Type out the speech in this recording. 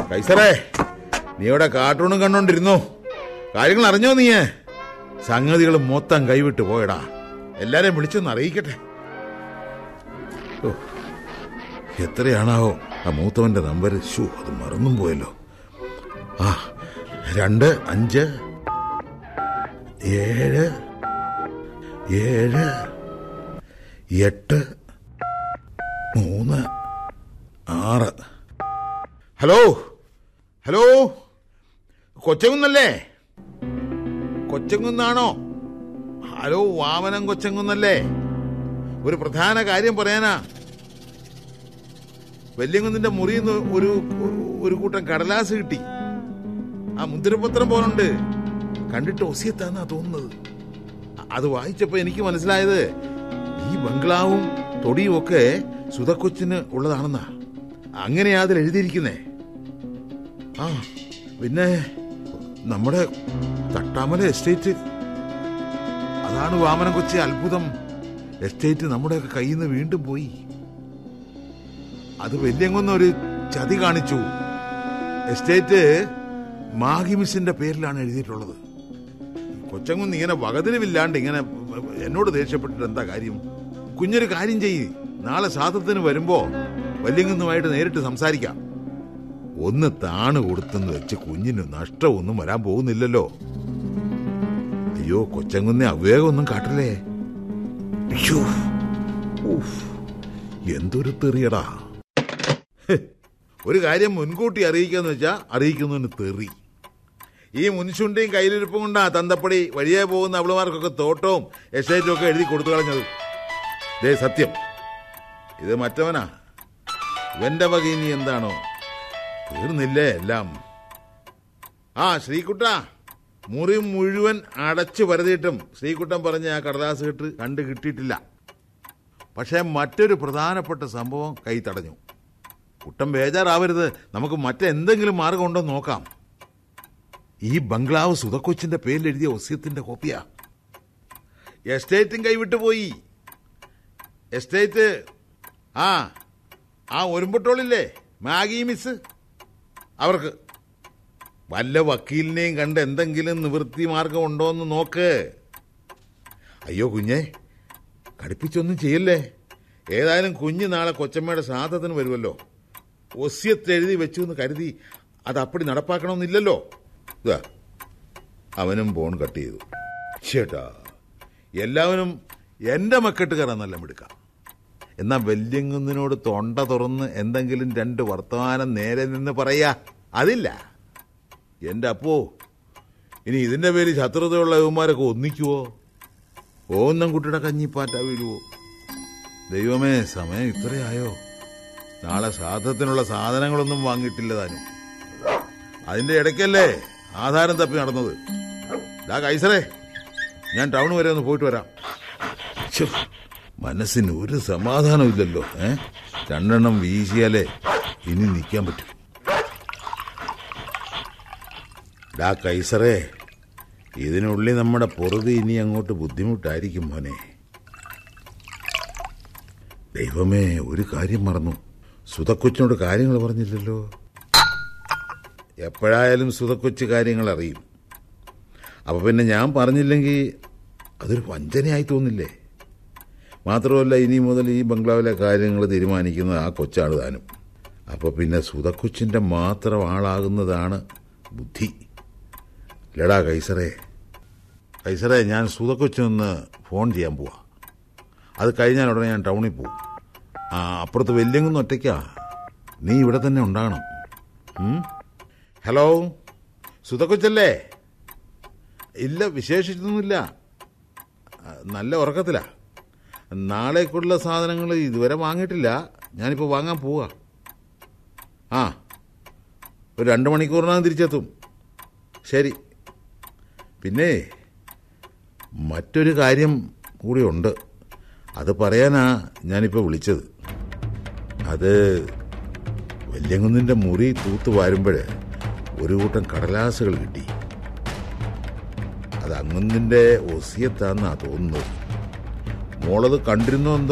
കൈസറേ നീ ഇവിടെ കാർട്ടൂണും കണ്ടോണ്ടിരുന്നു കാര്യങ്ങൾ അറിഞ്ഞോ നീയേ സംഗതികൾ മൊത്തം കൈവിട്ട് പോയടാ എല്ലാരെയും വിളിച്ചൊന്ന് അറിയിക്കട്ടെ ഓ, എത്രയാണാവോ ആ മൂത്തവന്റെ നമ്പർ ഷൂ അത് മറന്നും പോയല്ലോ ആ രണ്ട് അഞ്ച് ഏഴ് ഏഴ് എട്ട് മൂന്ന് ആറ് ഹലോ ഹലോ കൊച്ചങ്കുന്നല്ലേ കൊച്ചങ്കുന്നാണോ ഹലോ വാമനം കൊച്ചങ്കുന്നല്ലേ ഒരു പ്രധാന കാര്യം പറയാനാ വല്യങ്കുന്നിന്റെ മുറിയിൽ നിന്ന് ഒരു ഒരു കൂട്ടം കടലാസ് കിട്ടി ആ മുദ്രപത്രം പോലുണ്ട് കണ്ടിട്ട് ഒസിയത്താന്നാ തോന്നുന്നത് അത് വായിച്ചപ്പോ എനിക്ക് മനസ്സിലായത് ഈ ബംഗ്ലാവും തൊടിയും ഒക്കെ സുധക്കൊച്ചിന് ഉള്ളതാണെന്നാ അങ്ങനെയാ അതിൽ എഴുതിയിരിക്കുന്നേ ആ പിന്നെ നമ്മുടെ തട്ടാമല എസ്റ്റേറ്റ് അതാണ് വാമനം കൊച്ചി അത്ഭുതം എസ്റ്റേറ്റ് നമ്മുടെയൊക്കെ കയ്യിൽ നിന്ന് വീണ്ടും പോയി അത് വല്യങ്ങൊന്നും ഒരു ചതി കാണിച്ചു എസ്റ്റേറ്റ് മാഹിമിസിന്റെ പേരിലാണ് എഴുതിയിട്ടുള്ളത് കൊച്ചങ്കുന്ന് ഇങ്ങനെ വകതിരിവില്ലാണ്ട് ഇങ്ങനെ എന്നോട് ദേഷ്യപ്പെട്ടിട്ട് എന്താ കാര്യം കുഞ്ഞൊരു കാര്യം ചെയ്യ് നാളെ സാധത്തിന് വരുമ്പോ വല്യങ്ങുന്നുമായിട്ട് നേരിട്ട് സംസാരിക്കാം ഒന്ന് താണ് കൊടുത്തെന്ന് വെച്ച് കുഞ്ഞിന് നഷ്ടമൊന്നും വരാൻ പോകുന്നില്ലല്ലോ അയ്യോ കൊച്ചങ്കുന്നെ അവിവേകമൊന്നും കാട്ടല്ലേ അയ്യോ ഊഫ്, എന്തൊരു തെറിയടാ ഹ്, ഒരു കാര്യം മുൻകൂട്ടി അറിയിക്കാന്ന് വെച്ചാ അറിയിക്കുന്നതിന് തെറി ഈ മുൻശുണ്ടിയും കയ്യിലിരിപ്പും കൊണ്ടാ തന്തപ്പടി വഴിയെ പോകുന്ന അവളുമാർക്കൊക്കെ തോട്ടവും എസ്റ്റേറ്റും ഒക്കെ എഴുതി കൊടുത്തു കളഞ്ഞത് ദേ സത്യം ഇത് മറ്റവനാ ഇവന്റെ വക ഇനി എന്താണോ തീർന്നില്ലേ എല്ലാം ആ ശ്രീകുട്ട മുറി മുഴുവൻ അടച്ചു പരതിയിട്ടും ശ്രീകുട്ടൻ പറഞ്ഞ ആ കടലാസ് കെട്ട് കണ്ടു കിട്ടിയിട്ടില്ല പക്ഷേ മറ്റൊരു പ്രധാനപ്പെട്ട സംഭവം കൈ തടഞ്ഞു കുട്ടം ബേജാറാവരുത് നമുക്ക് മറ്റെന്തെങ്കിലും മാർഗം ഉണ്ടോ എന്ന് നോക്കാം ഈ ബംഗ്ലാവ് സുധക്കൊച്ചിന്റെ പേരിൽ എഴുതിയ ഒസ്യത്തിന്റെ കോപ്പിയാ എസ്റ്റേറ്റും കൈവിട്ടു പോയി എസ്റ്റേറ്റ് ആ ആ ഒരുമ്പട്ടോളില്ലേ മാഗി മിസ് അവർക്ക് വല്ല വക്കീലിനെയും കണ്ട് എന്തെങ്കിലും നിവൃത്തി മാർഗം ഉണ്ടോ എന്ന് നോക്ക് അയ്യോ കുഞ്ഞെ കടുപ്പിച്ചൊന്നും ചെയ്യല്ലേ ഏതായാലും കുഞ്ഞ് നാളെ കൊച്ചമ്മയുടെ ശ്രാദ്ധത്തിന് വരുമല്ലോ ഒസ്യത്ത് എഴുതി വെച്ചു എന്ന് കരുതി അത് അപ്പടി നടപ്പാക്കണമെന്നില്ലല്ലോ ഇതാ അവനും ഫോൺ കട്ട് ചെയ്തു ചേട്ടാ എല്ലാവരും എന്റെ മക്കെട്ട് കയറാൻ നല്ല മിടുക്കാം എന്നാ വല്യങ്ങുന്നിനോട് തൊണ്ട തുറന്ന് എന്തെങ്കിലും രണ്ട് വർത്തമാനം നേരെ നിന്ന് പറയാ അതില്ല എന്റെ അപ്പോ ഇനി ഇതിന്റെ പേര് ശത്രുതയുള്ള യുവമാരൊക്കെ ഒന്നിക്കുവോ ഓന്നം കുട്ടിയുടെ കഞ്ഞിപ്പാറ്റ വീഴുവോ ദൈവമേ സമയം ഇത്രയായോ നാളെ ശ്രാദ്ധത്തിനുള്ള സാധനങ്ങളൊന്നും വാങ്ങിയിട്ടില്ല താനും അതിന്റെ ഇടയ്ക്കല്ലേ ആധാരം തപ്പി നടന്നത് ഡാ കൈസറേ ഞാൻ ടൗൺ വരെ ഒന്ന് പോയിട്ട് വരാം ഛോ, മനസ്സിന് ഒരു സമാധാനമില്ലല്ലോ ഏ രണ്ടെണ്ണം വീശിയാലേ ഇനി നിൽക്കാൻ പറ്റും ഡാ കൈസറേ ഇതിനുള്ളിൽ നമ്മുടെ പൊറുതി ഇനി അങ്ങോട്ട് ബുദ്ധിമുട്ടായിരിക്കും മോനെ ദൈവമേ ഒരു കാര്യം മറന്നു സുതക്കൊച്ചിനോട് കാര്യങ്ങൾ പറഞ്ഞില്ലല്ലോ എപ്പോഴായാലും സുതക്കൊച്ച് കാര്യങ്ങൾ അറിയും അപ്പൊ പിന്നെ ഞാൻ പറഞ്ഞില്ലെങ്കിൽ അതൊരു വഞ്ചനയായി തോന്നില്ലേ മാത്രമല്ല ഇനി മുതൽ ഈ ബംഗ്ലാവിലെ കാര്യങ്ങൾ തീരുമാനിക്കുന്നത് ആ കൊച്ചാണ് താനും അപ്പൊ പിന്നെ സുതക്കൊച്ചിന്റെ മാത്രം ആളാകുന്നതാണ് ബുദ്ധി ലടാ കൈസറേ കൈസറേ ഞാൻ സുതക്കൊച്ചിനൊന്ന് ഫോൺ ചെയ്യാൻ പോവാ അത് കഴിഞ്ഞാൽ ഉടനെ ഞാൻ ടൗണിൽ പോവും ആ അപ്പുറത്ത് വെല്ലിങ്ങുന്ന ഒറ്റയ്ക്കാ നീ ഇവിടെ തന്നെ ഉണ്ടാകണം ഉം? ഹലോ സുതക്കൊച്ചല്ലേ ഇല്ല വിശേഷിച്ചൊന്നുമില്ല ആ, നല്ല ഉറക്കത്തിലാ നാളേക്കുള്ള സാധനങ്ങൾ ഇതുവരെ വാങ്ങിയിട്ടില്ല ഞാനിപ്പോൾ വാങ്ങാൻ പോവാ ആ ഒരു രണ്ട് മണിക്കൂറിനകം തിരിച്ചെത്തും ശരി പിന്നെ മറ്റൊരു കാര്യം കൂടിയുണ്ട് അത് പറയാനാ ഞാനിപ്പോൾ വിളിച്ചത് അത് വല്യങ്കുന്നിൻ്റെ മുറി തൂത്ത് വാരുമ്പോൾ ഒരു കൂട്ടം കടലാസുകൾ കിട്ടി അത് അങ്ങുന്നിൻ്റെ ഒസിയത്താന്നാ തോന്നുന്നത് മോളത് കണ്ടിരുന്നോ എന്തോ